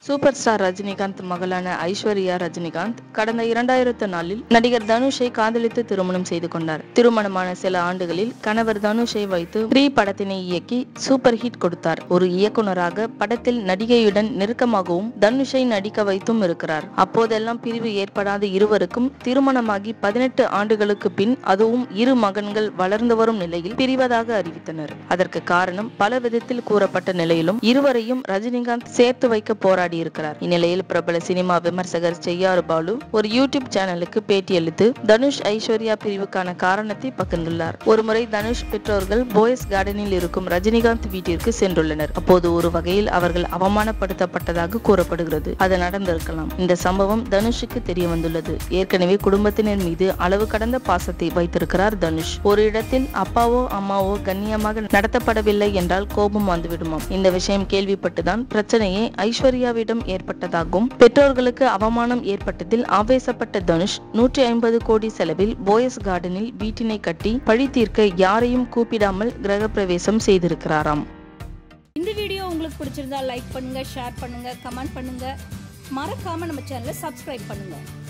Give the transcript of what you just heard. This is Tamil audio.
சூப்பர் ஸ்டார் ரஜினிகாந்த் மகளான ஐஸ்வர்யா ரஜினிகாந்த் கடந்த இரண்டாயிரத்து நாலில் நடிகர் தனுஷை காதலித்து திருமணம் செய்து கொண்டார் திருமணமான சில ஆண்டுகளில் கணவர் தனுஷை வைத்து த்ரீ படத்தினை இயக்கி சூப்பர் ஹிட் கொடுத்தார் ஒரு இயக்குனராக படத்தில் நடிகையுடன் நெருக்கமாகவும் தனுஷை நடிக்க வைத்தும் இருக்கிறார் அப்போதெல்லாம் பிரிவு ஏற்படாத இருவருக்கும் திருமணமாகி பதினெட்டு ஆண்டுகளுக்கு பின் அதுவும் இரு மகன்கள் வளர்ந்து வரும் நிலையில் பிரிவதாக அறிவித்தனர் அதற்கு காரணம் பல விதத்தில் கூறப்பட்ட நிலையிலும் இருவரையும் ரஜினிகாந்த் சேர்த்து வைக்க போராடி இருக்கிறார் இந்நிலையில் பிரபல சினிமா விமர்சகர் செய்யாறு பாலு ஒரு யூடியூப் சேனலுக்கு பேட்டியளித்து தனுஷ் ஐஸ்வர்யா பிரிவுக்கான காரணத்தை பகிர்ந்துள்ளார் ஒருமுறை தனுஷ் பெற்றோர்கள் போயஸ் கார்டனில் இருக்கும் ரஜினிகாந்த் வீட்டிற்கு சென்றுள்ளனர் அப்போது ஒரு வகையில் அவர்கள் அவமானப்படுத்தப்பட்டதாக கூறப்படுகிறது அது நடந்திருக்கலாம் இந்த சம்பவம் தனுஷுக்கு தெரிய வந்துள்ளது ஏற்கனவே குடும்பத்தினர் மீது அளவு கடந்த பாசத்தை வைத்திருக்கிறார் தனுஷ் ஒரு இடத்தில் அப்பாவோ அம்மாவோ கண்ணியமாக நடத்தப்படவில்லை என்றால் கோபம் வந்துவிடுமாம் இந்த விஷயம் கேள்விப்பட்டுதான் பிரச்சனையே ஐஸ்வர்யாவிடம் ஏற்பட்டதாகவும் பெற்றோர்களுக்கு அவமானம் ஏற்பட்டதில் ஆவேசப்பட்ட தனுஷ் நூற்றி ஐம்பது கோடி செலவில் போயஸ் கார்டனில் வீட்டினை கட்டி பழி தீர்க்க யாரையும் கூப்பிடாமல் கிரகப்பிரவேசம் செய்திருக்கிறாராம் இந்த வீடியோ உங்களுக்கு பிடிச்சிருந்தா லைக் பண்ணுங்க ஷேர் பண்ணுங்க கமெண்ட் பண்ணுங்க மறக்காம நம்ம சேனலை சப்ஸ்கிரைப் பண்ணுங்க